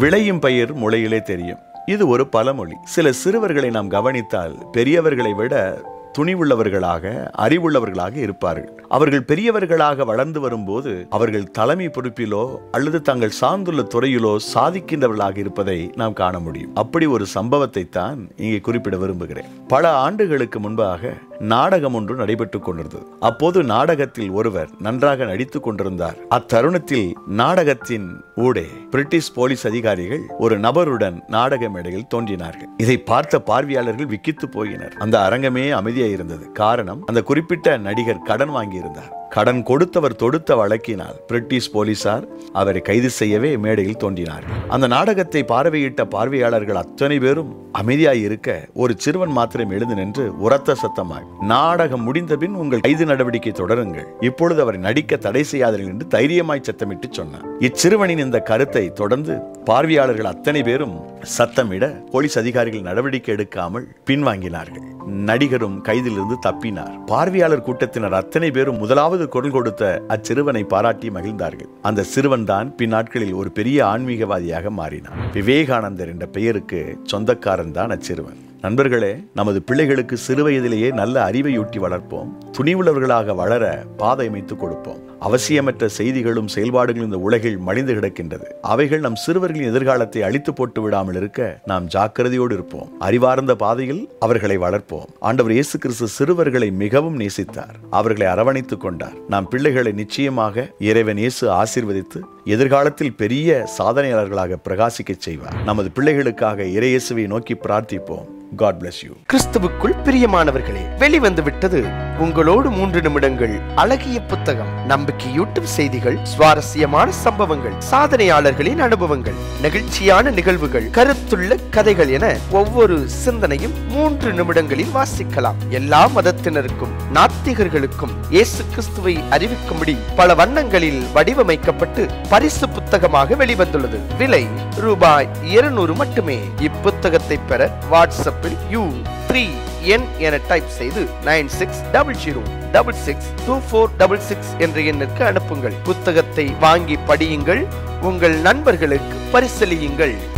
விளையும் பயிர் முளையிலே தெரியும் இது ஒரு பழமொழி சில சிறுவர்களை நாம் கவனித்தால் பெரியவர்களை விட துணிவுள்ளவர்களாக அறிவுள்ளவர்களாக இருப்பார்கள் அவர்கள் பெரியவர்களாக வளர்ந்து வரும்போது அவர்கள் தலைமை பொறுப்பிலோ அல்லது தங்கள் சார்ந்துள்ள துறையிலோ சாதிக்கின்றவர்களாக இருப்பதை நாம் காண முடியும் அப்படி ஒரு சம்பவத்தை தான் இங்கே குறிப்பிட விரும்புகிறேன் பல ஆண்டுகளுக்கு முன்பாக நாடகம் ஒன்று நடைபெற்றுக் கொண்டிருந்தது அப்போது நாடகத்தில் ஒருவர் நன்றாக நடித்துக் கொண்டிருந்தார் அத்தருணத்தில் நாடகத்தின் ஊடே பிரிட்டிஷ் போலீஸ் அதிகாரிகள் ஒரு நபருடன் நாடக மேடையில் தோன்றினார்கள் இதை பார்த்த பார்வையாளர்கள் விக்கித்து போயினர் அந்த அரங்கமே அமைதியாக இருந்தது காரணம் அந்த குறிப்பிட்ட நடிகர் கடன் வாங்கியிருந்தார் கடன் கொடுத்தவர் தொடுத்த வழக்கினால் பிரிட்டிஷ் போலீசார் அவரை கைது செய்யவே மேடையில் தோன்றினார்கள் அந்த நாடகத்தை பார்வையிட்ட பார்வையாளர்கள் அத்தனை பேரும் அமைதியாய் இருக்க ஒரு சிறுவன் மாத்திரம் எழுந்து நின்று உரத்த சத்தமாய் நாடகம் முடிந்த பின் உங்கள் கைது நடவடிக்கை தொடருங்கள் இப்பொழுது அவரை நடிக்க தடை செய்யாதீர்கள் என்று தைரியமாய் சத்தமிட்டு சொன்னார் இச்சிறுவனின் இந்த கருத்தை தொடர்ந்து பார்வையாளர்கள் அத்தனை பேரும் சத்தமிட போலீஸ் அதிகாரிகள் நடவடிக்கை எடுக்காமல் பின்வாங்கினார்கள் நடிகரும் கைதிலிருந்து தப்பினார் பார்வையாளர் கூட்டத்தினர் அத்தனை பேரும் முதலாவது குரல் கொடுத்த அச்சிறுவனை பாராட்டி மகிழ்ந்தார்கள் அந்த சிறுவன் தான் பின்னாட்களில் ஒரு பெரிய ஆன்மீகவாதியாக மாறினார் விவேகானந்தர் என்ற பெயருக்கு சொந்தக்காரன் தான் அச்சிறுவன் நண்பர்களே நமது பிள்ளைகளுக்கு சிறு வயதிலேயே நல்ல அறிவையூட்டி வளர்ப்போம் துணிவுள்ளவர்களாக வளர பாதை அமைத்துக் கொடுப்போம் அவசியமற்ற செய்திகளும் செயல்பாடுகளும் இந்த உலகில் மடிந்து கிடக்கின்றது அவைகள் நம் சிறுவர்களின் எதிர்காலத்தை அழித்து போட்டு விடாமல் இருக்க நாம் ஜாக்கிரதையோடு இருப்போம் அறிவார்ந்த பாதையில் அவர்களை வளர்ப்போம் ஆண்டவர் இயேசு கிறிஸ்து சிறுவர்களை மிகவும் நேசித்தார் அவர்களை அரவணைத்துக் கொண்டார் நாம் பிள்ளைகளை நிச்சயமாக இறைவன் இயேசு ஆசீர்வதித்து எதிர்காலத்தில் பெரிய சாதனையாளர்களாக பிரகாசிக்க செய்வார் நமது பிள்ளைகளுக்காக இறையேசுவை நோக்கி பிரார்த்திப்போம் காட் bless யூ கிறிஸ்துவுக்குள் பிரியமானவர்களே வெளிவந்து விட்டது உங்களோடு மூன்று நிமிடங்கள் அழகிய புத்தகம் நம்பிக்கையூட்டும் செய்திகள் சுவாரஸ்யமான சம்பவங்கள் சாதனையாளர்களின் அனுபவங்கள் நெகிழ்ச்சியான நிகழ்வுகள் கருத்துள்ள கதைகள் என ஒவ்வொரு சிந்தனையும் மூன்று நிமிடங்களில் வாசிக்கலாம் எல்லா மதத்தினருக்கும் நாத்திகர்களுக்கும் இயேசு கிறிஸ்துவை அறிவிக்கும்படி பல வண்ணங்களில் வடிவமைக்கப்பட்டு பரிசு புத்தகமாக வெளிவந்துள்ளது விலை ரூபாய் இருநூறு மட்டுமே இப்புத்தகத்தை பெற வாட்ஸ்அப்பில் யூ த்ரீ என் என டைப் செய்து nine six double zero double six two four double six என்ற எண்ணிற்கு அனுப்புங்கள் புத்தகத்தை வாங்கி படியுங்கள் உங்கள் நண்பர்களுக்கு பரிசளியுங்கள்